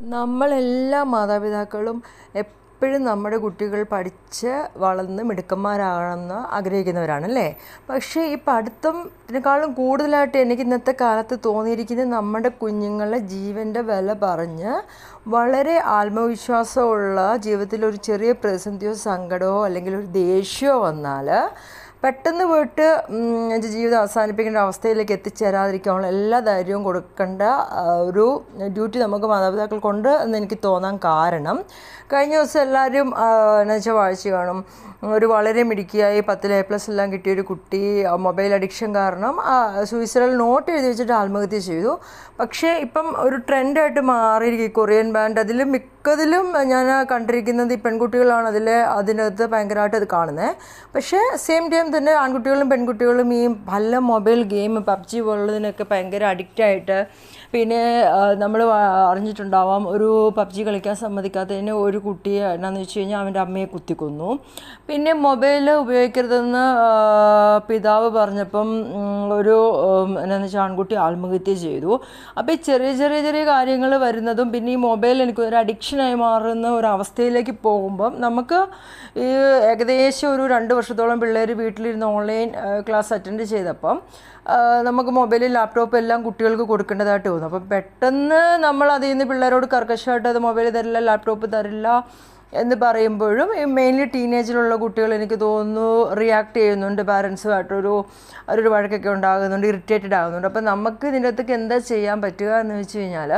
നമ്മളെല്ലാ മാതാപിതാക്കളും എപ്പോഴും നമ്മുടെ കുട്ടികൾ പഠിച്ച് വളർന്ന് മിടുക്കന്മാരാകണമെന്ന് ആഗ്രഹിക്കുന്നവരാണല്ലേ പക്ഷേ ഈ പഠിത്തത്തിനേക്കാളും കൂടുതലായിട്ട് എനിക്ക് ഇന്നത്തെ കാലത്ത് തോന്നിയിരിക്കുന്നത് നമ്മുടെ കുഞ്ഞുങ്ങളെ ജീവൻ്റെ വില പറഞ്ഞ് വളരെ ആത്മവിശ്വാസമുള്ള ജീവിതത്തിൽ ഒരു ചെറിയ പ്രതിസന്ധിയോ സങ്കടമോ അല്ലെങ്കിൽ ഒരു ദേഷ്യമോ വന്നാൽ പെട്ടെന്ന് പോയിട്ട് ഉം, ജീവിതം അവസാനിപ്പിക്കേണ്ട അവസ്ഥയിലേക്ക് എത്തിച്ചേരാതിരിക്കാനുള്ള എല്ലാ ധൈര്യവും കൊടുക്കേണ്ട ആ, ഒരു ഡ്യൂട്ടി നമുക്ക് മാതാപിതാക്കൾക്കുണ്ട് എന്ന് എനിക്ക് തോന്നാൻ കാരണം കഴിഞ്ഞ ദിവസം എല്ലാവരും ആ, എന്നാ വെച്ചാൽ വായിച്ചു കാണും ഒരു വളരെ മിടുക്കിയായി പത്തിൽ എ പ്ലസ് എല്ലാം കിട്ടിയ ഒരു കുട്ടി ആ, മൊബൈൽ അഡിക്ഷൻ കാരണം ആ, സൂയിസൈഡൽ നോട്ട് എഴുതി വെച്ചിട്ട് ആത്മഹത്യ ചെയ്തു പക്ഷേ ഇപ്പം ഒരു ട്രെൻഡായിട്ട് മാറിയിരിക്കും ഈ കൊറിയൻ ബാൻഡ് അതിൽ മിക്കതിലും ഞാൻ കണ്ടിരിക്കുന്നത് ഈ പെൺകുട്ടികളാണ് അതിൽ അതിനകത്ത് ഭയങ്കരമായിട്ട് അത് കാണുന്നത് പക്ഷേ സെയിം ടൈം തന്നെ ആൺകുട്ടികളും പെൺകുട്ടികളും ഈ പല മൊബൈൽ ഗെയിം പബ്ജി പോലുള്ളതിനൊക്കെ ഭയങ്കര അഡിക്റ്റായിട്ട് പിന്നെ നമ്മൾ അറിഞ്ഞിട്ടുണ്ടാവാം ഒരു പബ്ജി കളിക്കാൻ സമ്മതിക്കാത്തതിന് ഒരു കുട്ടിയെ എന്നാന്ന് വെച്ച് കഴിഞ്ഞാൽ അവൻ്റെ അമ്മയെ കുത്തിക്കൊന്നു പിന്നെ മൊബൈൽ ഉപയോഗിക്കരുതെന്ന് ആ, പിതാവ് പറഞ്ഞപ്പം ഉം, ഒരു ഉം, എന്നാന്ന് വെച്ചാൽ ആൺകുട്ടി ആത്മഹത്യ ചെയ്തു അപ്പോൾ ഈ ചെറിയ ചെറിയ ചെറിയ കാര്യങ്ങൾ വരുന്നതും പിന്നെ ഈ മൊബൈൽ എനിക്ക് ഒരു അഡിക്ഷനായി മാറുന്ന ഒരു അവസ്ഥയിലേക്ക് പോകുമ്പം നമുക്ക് ഈ ഏകദേശം ഒരു രണ്ട് വർഷത്തോളം പിള്ളേർ വീട്ടിലിരുന്ന് ഓൺലൈൻ ക്ലാസ് അറ്റൻഡ് ചെയ്തപ്പം ആ, നമുക്ക് മൊബൈലും ലാപ്ടോപ്പും എല്ലാം കുട്ടികൾക്ക് കൊടുക്കേണ്ടതായിട്ട് തോന്നും അപ്പം പെട്ടെന്ന് നമ്മൾ അതിൽ നിന്ന് പിള്ളേരോട് കർക്കശമായിട്ട് അത് മൊബൈൽ തരില്ല ലാപ്ടോപ്പ് തരില്ല എന്ന് പറയുമ്പോഴും മെയിൻലി ടീനേജിലുള്ള കുട്ടികൾ എനിക്ക് തോന്നുന്നു റിയാക്ട് ചെയ്യുന്നുണ്ട് പാരൻസുമായിട്ടൊരു ഒരു വഴക്കൊക്കെ ഉണ്ടാകുന്നുണ്ട് ഇറിറ്റേറ്റഡ് ആകുന്നുണ്ട് അപ്പം നമുക്ക് ഇതിൻ്റെ അകത്തേക്ക് എന്താ ചെയ്യാൻ പറ്റുക എന്ന് വെച്ച് കഴിഞ്ഞാൽ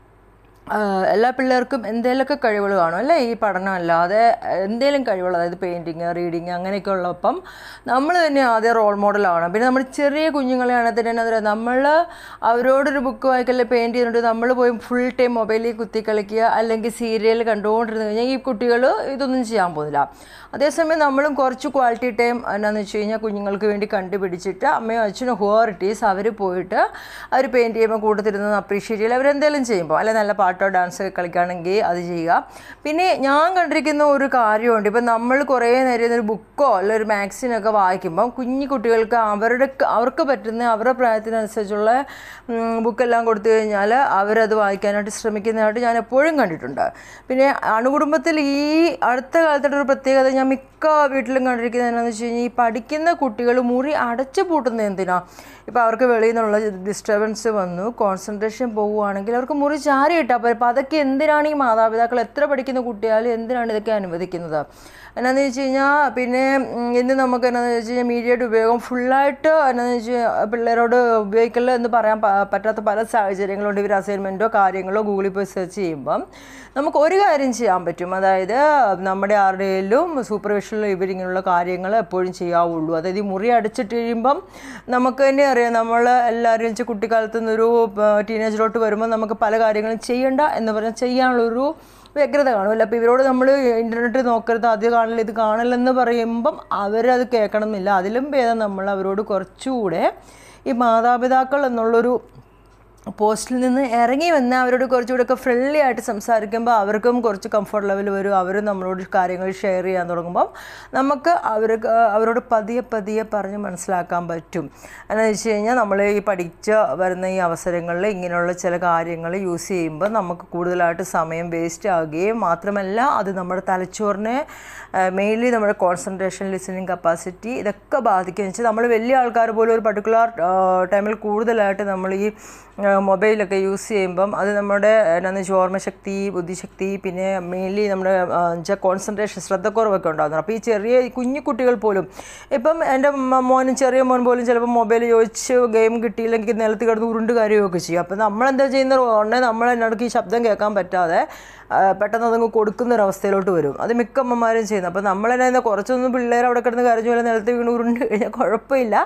ആഹ് എല്ലാ പിള്ളേർക്കും എന്തെങ്കിലുമൊക്കെ കഴിവുകൾ കാണും അല്ലേ ഈ പഠനം അല്ലാതെ എന്തെങ്കിലും കഴിവുകൾ അതായത് പെയിൻറ്റിങ് റീഡിങ് അങ്ങനെയൊക്കെ ഉള്ളപ്പം നമ്മൾ തന്നെ ആദ്യം റോൾ മോഡലാവണം പിന്നെ നമ്മൾ ചെറിയ കുഞ്ഞുങ്ങളെയാണെങ്കിൽ തന്നെ എന്താ പറയുക നമ്മൾ അവരോടൊരു ബുക്ക് വായിക്കല്ലേ പെയിൻറ്റ് ചെയ്യുന്നുണ്ട് നമ്മൾ പോയി ഫുൾ ടൈം മൊബൈലിൽ കുത്തി കളിക്കുക അല്ലെങ്കിൽ സീരിയൽ കണ്ടുകൊണ്ടിരുന്ന് കഴിഞ്ഞാൽ ഈ കുട്ടികൾ ഇതൊന്നും ചെയ്യാൻ പോകുന്നില്ല അതേസമയം നമ്മളും കുറച്ച് ക്വാളിറ്റി ടൈം എന്നാന്ന് വെച്ച് കഴിഞ്ഞാൽ കുഞ്ഞുങ്ങൾക്ക് വേണ്ടി കണ്ടുപിടിച്ചിട്ട് അമ്മയും അച്ഛനും ഹോറിറ്റീസ് അവർ പോയിട്ട് അവർ പെയിൻറ്റ് ചെയ്യുമ്പോൾ കൂട്ടത്തിരുന്ന് അപ്രീഷിയേറ്റ് ചെയ്യുക അവരെന്തെങ്കിലും ചെയ്യുമ്പോൾ അല്ലെ നല്ല പാട്ടോ ഡാൻസ് ഒക്കെ കളിക്കുകയാണെങ്കിൽ അത് ചെയ്യുക പിന്നെ ഞാൻ കണ്ടിരിക്കുന്ന ഒരു കാര്യമുണ്ട് ഇപ്പം നമ്മൾ കുറേ നേരം ഒരു ബുക്കോ അല്ലെ ഒരു മാഗസിനൊക്കെ വായിക്കുമ്പം കുഞ്ഞു കുട്ടികൾക്ക് അവരുടെ അവർക്ക് പറ്റുന്ന അവരുടെ പ്രായത്തിനനുസരിച്ചുള്ള ബുക്കെല്ലാം കൊടുത്തു കഴിഞ്ഞാൽ അവരത് വായിക്കാനായിട്ട് ശ്രമിക്കുന്നതായിട്ട് ഞാൻ എപ്പോഴും കണ്ടിട്ടുണ്ട് പിന്നെ അണുകുടുംബത്തിൽ ഈ അടുത്ത കാലത്തായിട്ട് ഒരു പ്രത്യേകത ഞാൻ മിക്ക വീട്ടിലും കണ്ടിരിക്കുന്നത് എന്താണെന്ന് വെച്ച് കഴിഞ്ഞാൽ ഈ പഠിക്കുന്ന കുട്ടികൾ മുറി അടച്ചു പൂട്ടുന്നത് എന്തിനാ ഇപ്പോൾ അവർക്ക് വെളിയിൽ നിന്നുള്ള ഡിസ്റ്റർബൻസ് വന്നു കോൺസെൻട്രേഷൻ പോവുകയാണെങ്കിൽ അവർക്ക് മുറി ചാരി ഇട്ടാൽ പോരെ അപ്പോൾ അതൊക്കെ എന്തിനാണ് ഈ മാതാപിതാക്കൾ എത്ര പഠിക്കുന്ന കുട്ടിയാലും എന്തിനാണ് ഇതൊക്കെ അനുവദിക്കുന്നത് എന്നാന്ന് വെച്ച് കഴിഞ്ഞാൽ പിന്നെ ഉം, ഇന്ന് നമുക്ക് എന്നാന്ന് വെച്ച് കഴിഞ്ഞാൽ മീഡിയയുടെ ഉപയോഗം ഫുള്ളായിട്ട് എന്നാന്ന് വെച്ച് കഴിഞ്ഞാൽ പിള്ളേരോട് ഉപയോഗിക്കല് എന്ന് പറയാൻ പ- പറ്റാത്ത പല സാഹചര്യങ്ങളുണ്ട് ഇവർ അസൈൻമെൻറ്റോ കാര്യങ്ങളോ ഗൂഗിളിൽ പോയി സെർച്ച് ചെയ്യുമ്പം നമുക്ക് ഒരു കാര്യം ചെയ്യാൻ പറ്റും അതായത് നമ്മുടെ ആരുടെയും സൂപ്പർവിഷനിലും ഇവരിങ്ങനെയുള്ള കാര്യങ്ങൾ എപ്പോഴും ചെയ്യാവുള്ളൂ അതായത് ഈ മുറി അടച്ചിട്ട് കഴിയുമ്പം നമുക്ക് തന്നെ അറിയാം നമ്മൾ എല്ലാവരും വെച്ച് കുട്ടിക്കാലത്ത് നിന്നൊരു ടീനേജിലോട്ട് വരുമ്പോൾ നമുക്ക് പല കാര്യങ്ങളും ചെയ്യണ്ട എന്ന് പറഞ്ഞാൽ ചെയ്യാനുള്ളൊരു വ്യഗ്രത കാണുമല്ലോ അപ്പോൾ ഇവരോട് നമ്മൾ ഇൻ്റർനെറ്റ് നോക്കരുത് അത് കാണില്ല ഇത് കാണില്ലെന്ന് പറയുമ്പം അവരത് കേൾക്കണമെന്നില്ല അതിലും ഭേദം നമ്മൾ അവരോട് കുറച്ചുകൂടെ ഈ മാതാപിതാക്കൾ എന്നുള്ളൊരു പോസ്റ്റിൽ നിന്ന് ഇറങ്ങി വന്ന് അവരോട് കുറച്ചുകൂടെ ഒക്കെ ഫ്രണ്ട്ലി ആയിട്ട് സംസാരിക്കുമ്പോൾ അവർക്കും കുറച്ച് കംഫർട്ട് ലെവൽ വരും അവരും നമ്മളോട് കാര്യങ്ങൾ ഷെയർ ചെയ്യാൻ തുടങ്ങുമ്പം നമുക്ക് അവർക്ക് അവരോട് പതിയെ പതിയെ പറഞ്ഞ് മനസ്സിലാക്കാൻ പറ്റും എന്ന് വെച്ച് കഴിഞ്ഞാൽ നമ്മൾ ഈ പഠിച്ച് വരുന്ന ഈ അവസരങ്ങളിൽ ഇങ്ങനെയുള്ള ചില കാര്യങ്ങൾ യൂസ് ചെയ്യുമ്പോൾ നമുക്ക് കൂടുതലായിട്ട് സമയം വേസ്റ്റ് ആകുകയും മാത്രമല്ല അത് നമ്മുടെ തലച്ചോറിനെ മെയിൻലി നമ്മുടെ കോൺസെൻട്രേഷൻ ലിസണിങ് കപ്പാസിറ്റി ഇതൊക്കെ ബാധിക്കുകയെന്ന് വെച്ചാൽ നമ്മൾ വലിയ ആൾക്കാർ പോലും ഒരു പർട്ടിക്കുലർ ടൈമിൽ കൂടുതലായിട്ട് നമ്മൾ ഈ ആ, മൊബൈലൊക്കെ യൂസ് ചെയ്യുമ്പം അത് നമ്മുടെ എന്നാന്ന് വെച്ചാൽ ഓർമ്മശക്തി ബുദ്ധിശക്തി പിന്നെ മെയിൻലി നമ്മുടെ വെച്ചാൽ കോൺസെൻട്രേഷൻ ശ്രദ്ധക്കുറവൊക്കെ ഉണ്ടാകുന്നു അപ്പോൾ ഈ ചെറിയ ഈ കുഞ്ഞു കുട്ടികൾ പോലും ഇപ്പം എൻ്റെ മ- മോനും ചെറിയ മോൻ പോലും ചിലപ്പോൾ മൊബൈൽ ചോദിച്ച് ഗെയിം കിട്ടിയില്ലെങ്കിൽ നിലത്ത് കിടന്ന് ഉരുണ്ട് കാര്യമൊക്കെ ചെയ്യും അപ്പോൾ നമ്മളെന്താ ചെയ്യുന്നത് ഉടനെ നമ്മളെന്നടക്ക് ഈ ശബ്ദം കേൾക്കാൻ പറ്റാതെ ആ, പെട്ടെന്ന് അതങ്ങ് കൊടുക്കുന്ന ഒരു അവസ്ഥയിലോട്ട് വരും അത് മിക്ക അമ്മമാരും ചെയ്യുന്നത് അപ്പോൾ നമ്മൾ തന്നെ കുറച്ചൊന്നും പിള്ളേർ അവിടെ കിടന്ന് കരഞ്ഞു പോലെ നിലത്ത് വീണ് ഉരുണ്ട് കഴിഞ്ഞാൽ കുഴപ്പമില്ല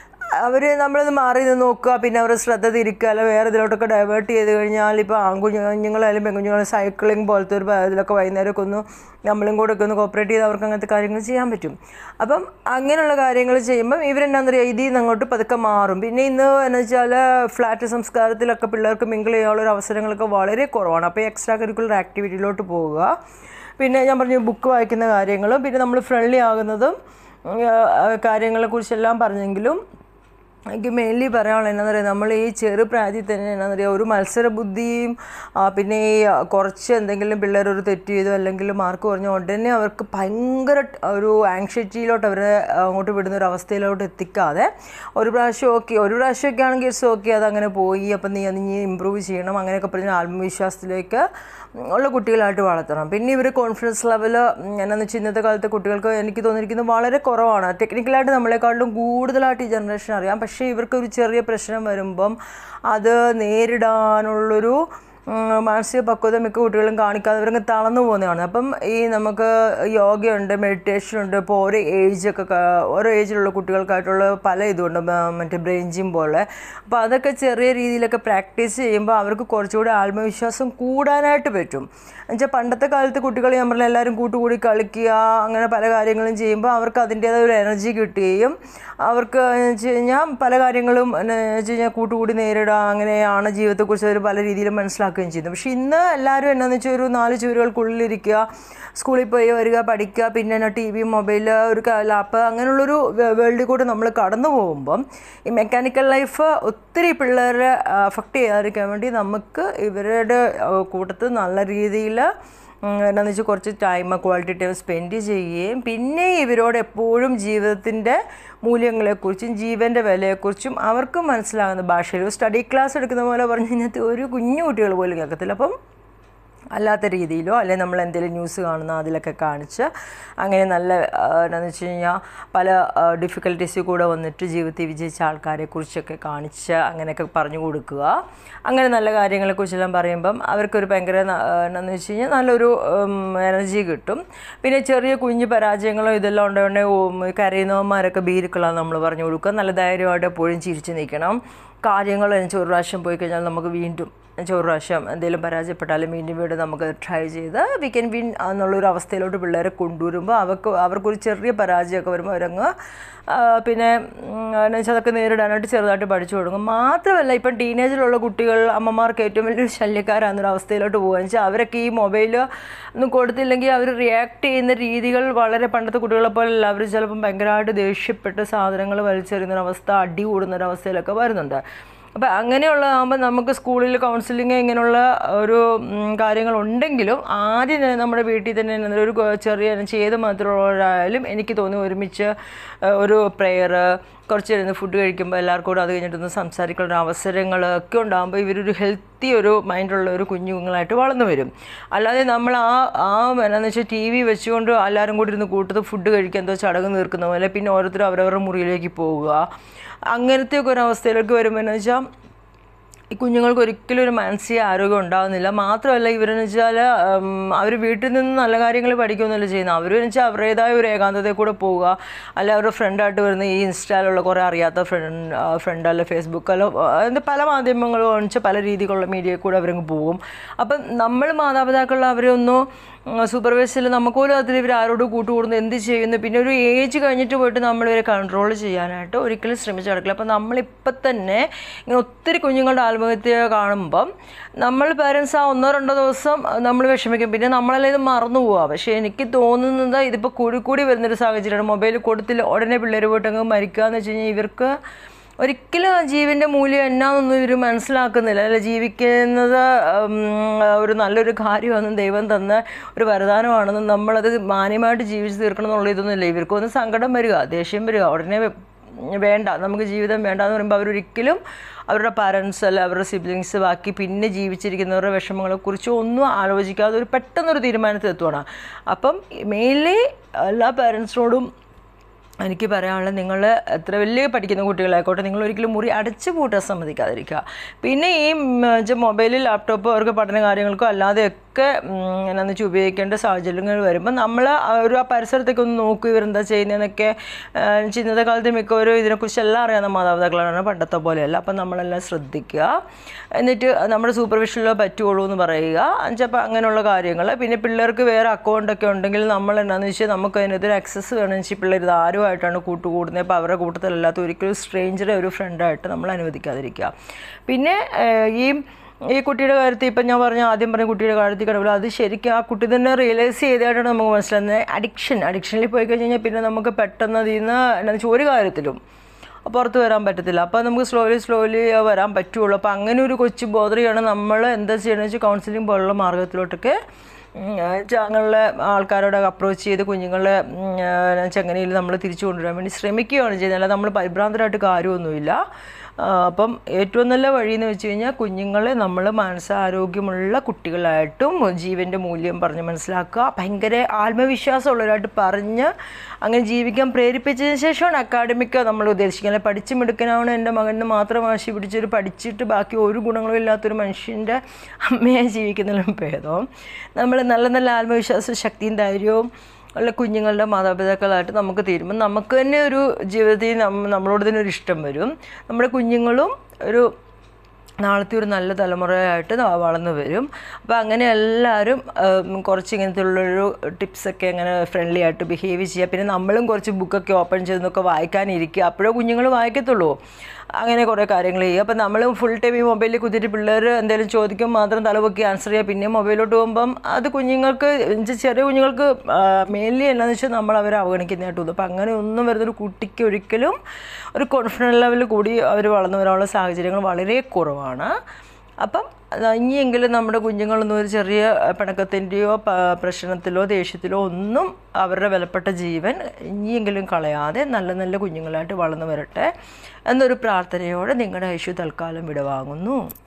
അവർ നമ്മളത് മാറി നിന്ന് നോക്കുക പിന്നെ അവരുടെ ശ്രദ്ധ തിരിക്കുക അല്ല വേറെ ഇതിലോട്ടൊക്കെ ഡൈവേർട്ട് ചെയ്ത് കഴിഞ്ഞാൽ ഇപ്പോൾ ആൺകുഞ്ഞുങ്ങളായാലും പെൺകുഞ്ഞുങ്ങളും സൈക്ലിംഗ് പോലത്തെ ഒരു പ- ഇതിലൊക്കെ വൈകുന്നേരമൊക്കെ ഒന്ന് നമ്മളും കൂടെ ഒക്കെ ഒന്ന് കോപ്പറേറ്റ് ചെയ്ത് അവർക്ക് അങ്ങനത്തെ കാര്യങ്ങൾ ചെയ്യാൻ പറ്റും അപ്പം അങ്ങനെയുള്ള കാര്യങ്ങൾ ചെയ്യുമ്പം ഇവരെന്നാന്ന് പറയുക ഇതിൽ നിന്ന് അങ്ങോട്ട് പതുക്കെ മാറും പിന്നെ ഇന്ന് എന്ന് വെച്ചാൽ ഫ്ലാറ്റ് സംസ്കാരത്തിലൊക്കെ പിള്ളേർക്ക് മിങ്കിൾ ചെയ്യാനുള്ള ഒരു അവസരങ്ങളൊക്കെ വളരെ കുറവാണ് അപ്പോൾ എക്സ്ട്രാ കരിക്കുലർ ആക്ടിവിറ്റിയിലോട്ട് പോവുക പിന്നെ ഞാൻ പറഞ്ഞു ബുക്ക് വായിക്കുന്ന കാര്യങ്ങളും പിന്നെ നമ്മൾ ഫ്രണ്ട്ലി ആകുന്നതും ഉം, ആ, കാര്യങ്ങളെക്കുറിച്ചെല്ലാം പറഞ്ഞെങ്കിലും എനിക്ക് മെയിൻലി പറയാനുള്ളത് എന്താണെന്ന് പറയുക നമ്മൾ ഈ ചെറു പ്രായത്തിൽ തന്നെ എന്താണെന്ന് പറയുക ഒരു മത്സര ബുദ്ധിയും ആ, പിന്നെ ഈ ആ, കുറച്ച് എന്തെങ്കിലും പിള്ളേർ ഒരു തെറ്റ് ചെയ്തു അല്ലെങ്കിൽ മാർക്ക് കുറഞ്ഞ ഉടനെ അവർക്ക് ഭയങ്കര ട്- ഒരു ആങ്ഷൈറ്റിയിലോട്ട് അവരെ അങ്ങോട്ട് വിടുന്ന ഒരു അവസ്ഥയിലോട്ട് എത്തിക്കാതെ ഒരു പ്രാവശ്യം ഓക്കെ ഒരു പ്രാവശ്യമൊക്കെ ആണെങ്കിൽ ഇറ്റ്സ് ഓക്കെ അതങ്ങനെ പോയി അപ്പം നീ അത് നീ ഇമ്പ്രൂവ് ചെയ്യണം അങ്ങനെയൊക്കെ പറഞ്ഞ് ആത്മവിശ്വാസത്തിലേക്ക് ഉള്ള കുട്ടികളായിട്ട് വളർത്തണം പിന്നെ ഇവർ കോൺഫിഡൻസ് ലെവൽ എന്നാന്ന് വെച്ചാൽ ഇന്നത്തെ കാലത്തെ കുട്ടികൾക്ക് എനിക്ക് തോന്നിയിരിക്കുന്നത് വളരെ കുറവാണ് ടെക്നിക്കലായിട്ട് നമ്മളെക്കാളും കൂടുതലായിട്ട് ഈ ജനറേഷൻ അറിയാം പക്ഷേ ഇവർക്ക് ഒരു ചെറിയ പ്രശ്നം വരുമ്പം അത് നേരിടാനുള്ളൊരു ഉം, മാനസിക പക്വത മിക്ക കുട്ടികളും കാണിക്കാതെ ഇവരങ്ങ് തളർന്നു പോകുന്നതാണ് അപ്പം ഈ നമുക്ക് യോഗയുണ്ട് മെഡിറ്റേഷൻ ഉണ്ട് ഇപ്പോൾ ഓരോ ഏജൊക്കെ ക- ഓരോ ഏജിലുള്ള കുട്ടികൾക്കായിട്ടുള്ള പല ഇതുണ്ട് മ- മറ്റേ ബ്രെയിൻ ജിം പോലെ അപ്പോൾ അതൊക്കെ ചെറിയ രീതിയിലൊക്കെ പ്രാക്ടീസ് ചെയ്യുമ്പോൾ അവർക്ക് കുറച്ചുകൂടി ആത്മവിശ്വാസം കൂടാനായിട്ട് പറ്റും എന്നുവെച്ചാൽ പണ്ടത്തെ കാലത്ത് കുട്ടികൾ നമ്മൾ എല്ലാവരും കൂട്ടുകൂടി കളിക്കുക അങ്ങനെ പല കാര്യങ്ങളും ചെയ്യുമ്പോൾ അവർക്ക് അതിൻ്റേതായ ഒരു എനർജി കിട്ടുകയും അവർക്ക് എന്ന് വെച്ച് കഴിഞ്ഞാൽ പല കാര്യങ്ങളും എന്ന് വെച്ച് കഴിഞ്ഞാൽ കൂട്ടുകൂടി നേരിടുക അങ്ങനെയാണ് ജീവിതത്തെക്കുറിച്ച് അവർ പല രീതിയിലും മനസ്സിലാക്കുകയും ചെയ്യുന്നത് പക്ഷേ ഇന്ന് എല്ലാവരും എന്നാന്ന് വെച്ചാൽ ഒരു നാല് ചുവരുകൾക്കുള്ളിലിരിക്കുക സ്കൂളിൽ പോയി വരിക പഠിക്കുക പിന്നെ ടി വി മൊബൈൽ ഒരു ലാപ്പ് അങ്ങനെയുള്ളൊരു വേൾഡിൽ കൂടെ നമ്മൾ കടന്നു പോകുമ്പം ഈ മെക്കാനിക്കൽ ലൈഫ് ഒത്തിരി പിള്ളേരെ അഫക്റ്റ് ചെയ്യാതിരിക്കാൻ വേണ്ടി നമുക്ക് ഇവരുടെ ആ, കൂട്ടത്തിൽ നല്ല രീതിയിൽ എന്താണെന്ന് വെച്ചാൽ കുറച്ച് ടൈം ക്വാളിറ്റി ടൈം സ്പെൻഡ് ചെയ്യുകയും പിന്നെ ഇവരോട് എപ്പോഴും ജീവിതത്തിൻ്റെ മൂല്യങ്ങളെക്കുറിച്ചും ജീവൻ്റെ വിലയെക്കുറിച്ചും അവർക്കും മനസ്സിലാകുന്ന ഭാഷയിൽ ഒരു സ്റ്റഡി ക്ലാസ് എടുക്കുന്ന പോലെ പറഞ്ഞു കഴിഞ്ഞാൽ ഒരു കുഞ്ഞു കുട്ടികൾ പോലും കേൾക്കത്തില്ല അപ്പം അല്ലാത്ത രീതിയിലോ അല്ലെങ്കിൽ നമ്മൾ എന്തെങ്കിലും ന്യൂസ് കാണുന്ന അതിലൊക്കെ കാണിച്ച് അങ്ങനെ നല്ല ആ, എന്താണെന്ന് വെച്ച് കഴിഞ്ഞാൽ പല ഡിഫിക്കൽട്ടീസിൽ കൂടെ വന്നിട്ട് ജീവിതത്തിൽ വിജയിച്ച ആൾക്കാരെ കുറിച്ചൊക്കെ കാണിച്ച് അങ്ങനെയൊക്കെ പറഞ്ഞു കൊടുക്കുക അങ്ങനെ നല്ല കാര്യങ്ങളെക്കുറിച്ചെല്ലാം പറയുമ്പം അവർക്കൊരു ഭയങ്കര ന- ആ, എന്താണെന്ന് വെച്ച് കഴിഞ്ഞാൽ നല്ലൊരു എനർജി കിട്ടും പിന്നെ ചെറിയ കുഞ്ഞു പരാജയങ്ങളോ ഇതെല്ലാം ഉണ്ടെങ്കിൽ കരയുന്നവന്മാരൊക്കെ ഭീരുക്കളാണ് നമ്മൾ പറഞ്ഞു കൊടുക്കുക നല്ല ധൈര്യമായിട്ട് എപ്പോഴും ചിരിച്ചു നിൽക്കണം കാര്യങ്ങൾ എനിക്ക് ഒരു പ്രാവശ്യം പോയി കഴിഞ്ഞാൽ നമുക്ക് വീണ്ടും എന്നുവെച്ചാൽ ഒരു പ്രാവശ്യം എന്തെങ്കിലും പരാജയപ്പെട്ടാലും വീണ്ടും വീണ്ടും നമുക്ക് ട്രൈ ചെയ്ത് വി ക്യാൻ വിൻ എന്നുള്ളൊരു അവസ്ഥയിലോട്ട് പിള്ളേരെ കൊണ്ടുവരുമ്പോൾ അവർക്ക് അവർക്കൊരു ചെറിയ പരാജയമൊക്കെ വരുമ്പോൾ അവരങ്ങ് ആ, പിന്നെ എന്ന് വെച്ചാൽ അതൊക്കെ നേരിടാനായിട്ട് ചെറുതായിട്ട് പഠിച്ചു കൊടുക്കും മാത്രമല്ല ഇപ്പം ടീനേജിലുള്ള കുട്ടികൾ അമ്മമാർക്ക് ഏറ്റവും വലിയൊരു ശല്യക്കാരാകുന്നൊരു അവസ്ഥയിലോട്ട് പോകുക വെച്ചാൽ അവരൊക്കെ ഈ മൊബൈൽ ഒന്നും കൊടുത്തില്ലെങ്കിൽ അവർ റിയാക്ട് ചെയ്യുന്ന രീതികൾ വളരെ പണ്ടത്തെ കുട്ടികളെ പോലെ അല്ല അവർ ചിലപ്പം ഭയങ്കരമായിട്ട് ദേഷ്യപ്പെട്ട് സാധനങ്ങൾ വലിച്ചെറിയുന്നൊരവസ്ഥ അടി കൂടുന്നൊരവസ്ഥയിലൊക്കെ വരുന്നുണ്ട് അപ്പം അങ്ങനെയുള്ളതാകുമ്പോൾ നമുക്ക് സ്കൂളിൽ കൗൺസിലിംഗ് ഇങ്ങനെയുള്ള ഒരു ഉം, കാര്യങ്ങളുണ്ടെങ്കിലും ആദ്യം തന്നെ നമ്മുടെ വീട്ടിൽ തന്നെ എന്തെങ്കിലും ഒരു കൊ- ചെറിയ ചെയ്ത് മാത്രമുള്ളവരായാലും എനിക്ക് തോന്നി ഒരുമിച്ച് ഏഹ്, ഒരു പ്രെയർ കുറച്ച് ഇരുന്ന് ഫുഡ് കഴിക്കുമ്പോൾ എല്ലാവർക്കും കൂടെ അത് കഴിഞ്ഞിട്ടൊന്ന് സംസാരിക്കാനുള്ള അവസരങ്ങളൊക്കെ ഉണ്ടാകുമ്പോൾ ഇവരൊരു ഹെൽത്തി ഒരു മൈൻഡുള്ള ഒരു കുഞ്ഞുങ്ങളായിട്ട് വളർന്നു വരും അല്ലാതെ നമ്മൾ ആ ആ എന്നാന്ന് വെച്ചാൽ ടി വി വെച്ചുകൊണ്ട് എല്ലാവരും കൂടി ഇരുന്ന് കൂട്ടത്ത് ഫുഡ് കഴിക്കാൻ എന്തോ ചടങ്ങ് തീർക്കുന്ന പോലെ പിന്നെ ഓരോരുത്തരും അവരവരുടെ മുറിയിലേക്ക് പോവുക അങ്ങനത്തെയൊക്കെ ഒരു അവസ്ഥയിലേക്ക് വരുമ്പോൾ എന്ന് വെച്ചാൽ ഈ കുഞ്ഞുങ്ങൾക്ക് ഒരിക്കലും ഒരു മാനസിക ആരോഗ്യം ഉണ്ടാകുന്നില്ല മാത്രമല്ല ഇവരെന്ന് വെച്ചാൽ അവർ വീട്ടിൽ നിന്ന് നല്ല കാര്യങ്ങൾ പഠിക്കുകയൊന്നുമല്ല ചെയ്യുന്നത് അവരെന്ന് വെച്ചാൽ അവരുടേതായ ഒരു ഏകാന്തതയിൽ കൂടെ പോവുക അല്ല അവരുടെ ഫ്രണ്ടായിട്ട് വരുന്ന ഈ ഇൻസ്റ്റയിലുള്ള കുറേ അറിയാത്ത ഫ്രണ്ട് ഫ്രണ്ട് അല്ല ഫേസ്ബുക്കല്ലോ എന്താ പല മാധ്യമങ്ങളും വെച്ചാൽ പല രീതിയിലുള്ള മീഡിയയിൽ കൂടെ അവരങ്ങ് പോകും അപ്പം നമ്മൾ മാതാപിതാക്കളിൽ അവരെ ഒന്ന് സൂപ്പർവൈസിൽ നമുക്ക് പോലും അതിൽ ഇവർ ആരോട് കൂട്ടുകൂടുന്നു എന്ത് ചെയ്യുന്നു പിന്നെ ഒരു ഏജ് കഴിഞ്ഞിട്ട് പോയിട്ട് നമ്മൾ ഇവരെ കൺട്രോൾ ചെയ്യാനായിട്ട് ഒരിക്കലും ശ്രമിച്ചു നടക്കില്ല അപ്പം നമ്മളിപ്പം തന്നെ ഇങ്ങനെ ഒത്തിരി കുഞ്ഞുങ്ങളുടെ ആത്മഹത്യ കാണുമ്പം നമ്മൾ പാരൻസ് ആ ഒന്നോ രണ്ടോ ദിവസം നമ്മൾ വിഷമിക്കും പിന്നെ നമ്മളെല്ലാം ഇത് മറന്നു പോവുക പക്ഷേ എനിക്ക് തോന്നുന്നത് ഇതിപ്പോൾ കൂടി കൂടി വരുന്നൊരു സാഹചര്യമാണ് മൊബൈൽ കൊടുത്തില്ല ഉടനെ പിള്ളേർ പോയിട്ട് അങ്ങ് മരിക്കുക എന്ന് വെച്ച് കഴിഞ്ഞാൽ ഇവർക്ക് ഒരിക്കലും ആ ജീവൻ്റെ മൂല്യം എന്നാന്നൊന്നും ഇവർ മനസ്സിലാക്കുന്നില്ല അല്ല ജീവിക്കുന്നത് ഉം, ഒരു നല്ലൊരു കാര്യമാണെന്നും ദൈവം തന്ന ഒരു വരദാനമാണെന്നും നമ്മളത് മാന്യമായിട്ട് ജീവിച്ച് തീർക്കണം എന്നുള്ള ഇതൊന്നുമില്ല ഇവർക്കൊന്ന് സങ്കടം വരിക ദേഷ്യം വരിക ഉടനെ വെ- വേണ്ട നമുക്ക് ജീവിതം വേണ്ട എന്ന് പറയുമ്പോൾ അവരൊരിക്കലും അവരുടെ പാരൻസ് അല്ല അവരുടെ സിബ്ലിങ്സ് ബാക്കി പിന്നെ ജീവിച്ചിരിക്കുന്നവരുടെ വിഷമങ്ങളെക്കുറിച്ച് ഒന്നും ആലോചിക്കാതെ ഒരു പെട്ടെന്നൊരു തീരുമാനത്തിൽ എത്തുവാണ് അപ്പം മെയിൻലി എല്ലാ പാരൻസിനോടും എനിക്ക് പറയാനുള്ളത് നിങ്ങൾ എത്ര വലിയ പഠിക്കുന്ന കുട്ടികളായിക്കോട്ടെ നിങ്ങൾ ഒരിക്കലും മുറി അടച്ചു പൂട്ടാൻ സമ്മതിക്കാതിരിക്കുക പിന്നെ ഈ മൊബൈലിൽ ലാപ്ടോപ്പ് അവർക്ക് പഠന കാര്യങ്ങൾക്കോ അല്ലാതെയൊക്കെ ഉം, എന്നാന്ന് വെച്ചാൽ ഉപയോഗിക്കേണ്ട സാഹചര്യങ്ങൾ വരുമ്പോൾ നമ്മൾ ഒരു ആ പരിസരത്തേക്ക് ഒന്ന് നോക്കും ഇവരെന്താ ചെയ്യുന്നതെന്നൊക്കെ ആ, ഇന്നത്തെ കാലത്ത് മിക്കവരും ഇതിനെക്കുറിച്ച് എല്ലാം അറിയാവുന്ന മാതാപിതാക്കളാണ് പണ്ടത്തെ പോലെയല്ല അപ്പം നമ്മളെല്ലാം ശ്രദ്ധിക്കുക എന്നിട്ട് നമ്മുടെ സൂപ്പർവിഷനിലോ പറ്റുള്ളൂ എന്ന് പറയുക അഞ്ചപ്പോൾ അങ്ങനെയുള്ള കാര്യങ്ങൾ പിന്നെ പിള്ളേർക്ക് വേറെ അക്കൗണ്ടൊക്കെ ഉണ്ടെങ്കിൽ നമ്മൾ എന്താണെന്ന് വെച്ചാൽ നമുക്ക് അതിനകത്തൊരു ആക്സസ് വേണമെന്ന് വെച്ചാൽ പിള്ളേർ ഇത് ആരുമായിട്ടാണ് കൂട്ടുകൂടുന്നത് അപ്പോൾ അവരുടെ കൂട്ടത്തിലല്ലാത്ത ഒരിക്കലും സ്ട്രേഞ്ചറെ ഒരു ഫ്രണ്ടായിട്ട് നമ്മൾ അനുവദിക്കാതിരിക്കുക പിന്നെ ഏഹ്, ഈ ഈ കുട്ടിയുടെ കാര്യത്തിൽ ഇപ്പം ഞാൻ പറഞ്ഞ ആദ്യം പറഞ്ഞ കുട്ടിയുടെ കാര്യത്തിൽ കിടവില്ല അത് ശരിക്കും ആ കുട്ടി തന്നെ റിയലൈസ് ചെയ്തായിട്ടാണ് നമുക്ക് മനസ്സിലാകുന്നത് അഡിക്ഷൻ അഡിക്ഷനിൽ പോയി കഴിഞ്ഞ് കഴിഞ്ഞാൽ പിന്നെ നമുക്ക് പെട്ടെന്ന് അതിൽ നിന്ന് എന്താണെന്ന് വെച്ചാൽ ഒരു കാര്യത്തിലും പുറത്ത് വരാൻ പറ്റത്തില്ല അപ്പോൾ നമുക്ക് സ്ലോലി സ്ലോലി വരാൻ പറ്റുള്ളൂ അപ്പോൾ അങ്ങനെ ഒരു കൊച്ചു ബോധറിയാണ് നമ്മൾ എന്താ ചെയ്യണമെന്ന് വെച്ചാൽ കൗൺസിലിംഗ് പോലുള്ള മാർഗത്തിലോട്ടൊക്കെ ഞങ്ങളുടെ ആൾക്കാരോട് അപ്രോച്ച് ചെയ്ത് കുഞ്ഞുങ്ങളെ ചെങ്ങനയിൽ നമ്മൾ തിരിച്ചു കൊണ്ടുവരാൻ വേണ്ടി ശ്രമിക്കുകയാണ് ചെയ്യുന്നത് അല്ലാതെ നമ്മൾ പരിഭ്രാന്തരായിട്ട് കാര്യമൊന്നുമില്ല ആ, അപ്പം ഏറ്റവും നല്ല വഴി എന്ന് വെച്ച് കഴിഞ്ഞാൽ കുഞ്ഞുങ്ങളെ നമ്മൾ മാനസാരോഗ്യമുള്ള കുട്ടികളായിട്ടും ജീവൻ്റെ മൂല്യം പറഞ്ഞ് മനസ്സിലാക്കുക ഭയങ്കര ആത്മവിശ്വാസമുള്ളവരായിട്ട് പറഞ്ഞ് അങ്ങനെ ജീവിക്കാൻ പ്രേരിപ്പിച്ചതിന് ശേഷമാണ് അക്കാഡമിക് നമ്മൾ ഉദ്ദേശിക്കുന്നത് പഠിച്ച് മിടുക്കനാവണം എൻ്റെ മകന് മാത്രം വാശി പിടിച്ചൊരു പഠിച്ചിട്ട് ബാക്കി ഒരു ഗുണങ്ങളും ഇല്ലാത്തൊരു മനുഷ്യൻ്റെ അമ്മയെ ജീവിക്കുന്നതിലും ഭേദം നമ്മൾ നല്ല നല്ല ആത്മവിശ്വാസവും ശക്തിയും ധൈര്യവും ഉള്ള കുഞ്ഞുങ്ങളുടെ മാതാപിതാക്കളായിട്ട് നമുക്ക് തീരുമ്പോൾ നമുക്ക് തന്നെ ഒരു ജീവിതത്തിൽ നമ്മ നമ്മളോട് തന്നെ ഒരു ഇഷ്ടം വരും നമ്മുടെ കുഞ്ഞുങ്ങളും ഒരു നാളത്തെ ഒരു നല്ല തലമുറയായിട്ട് ന- വളർന്നു വരും അപ്പോൾ അങ്ങനെ എല്ലാവരും ഉം, കുറച്ച് ഇങ്ങനത്തെ ഉള്ളൊരു ടിപ്സൊക്കെ അങ്ങനെ ഫ്രണ്ട്ലി ആയിട്ട് ബിഹേവ് ചെയ്യുക പിന്നെ നമ്മളും കുറച്ച് ബുക്കൊക്കെ ഓപ്പൺ ചെയ്തൊക്കെ വായിക്കാനിരിക്കുക അപ്പോഴേ കുഞ്ഞുങ്ങൾ വായിക്കത്തുള്ളൂ അങ്ങനെ കുറേ കാര്യങ്ങൾ ചെയ്യുക അപ്പോൾ നമ്മൾ ഫുൾ ടൈം ഈ മൊബൈലിൽ കുത്തിയിട്ട് പിള്ളേർ എന്തെങ്കിലും ചോദിക്കും മാത്രം തലപൊക്കി ആൻസർ ചെയ്യുക പിന്നെ മൊബൈലോട്ട് പോകുമ്പം അത് കുഞ്ഞുങ്ങൾക്ക് എന്നുവെച്ചാൽ ചെറിയ കുഞ്ഞുങ്ങൾക്ക് മെയിൻലി എന്നാന്ന് വെച്ചാൽ നമ്മൾ അവരെ അവഗണിക്കുന്നതായിട്ട് തോന്നും അപ്പോൾ അങ്ങനെ ഒന്നും വരുന്നൊരു കുട്ടിക്ക് ഒരിക്കലും ഒരു കോൺഫിഡൻസ് ലെവൽ കൂടി അവർ വളർന്നു വരാനുള്ള സാഹചര്യങ്ങൾ വളരെ കുറവാണ് അപ്പം അത് ഇനിയെങ്കിലും നമ്മുടെ കുഞ്ഞുങ്ങളൊന്നും ഒരു ചെറിയ പിണക്കത്തിൻ്റെയോ പ- പ്രശ്നത്തിലോ ദേഷ്യത്തിലോ ഒന്നും അവരുടെ വിലപ്പെട്ട ജീവൻ ഇനിയെങ്കിലും കളയാതെ നല്ല നല്ല കുഞ്ഞുങ്ങളായിട്ട് വളർന്നു വരട്ടെ എന്നൊരു പ്രാർത്ഥനയോടെ നിങ്ങളുടെ ഐശു തൽക്കാലം വിടവാങ്ങുന്നു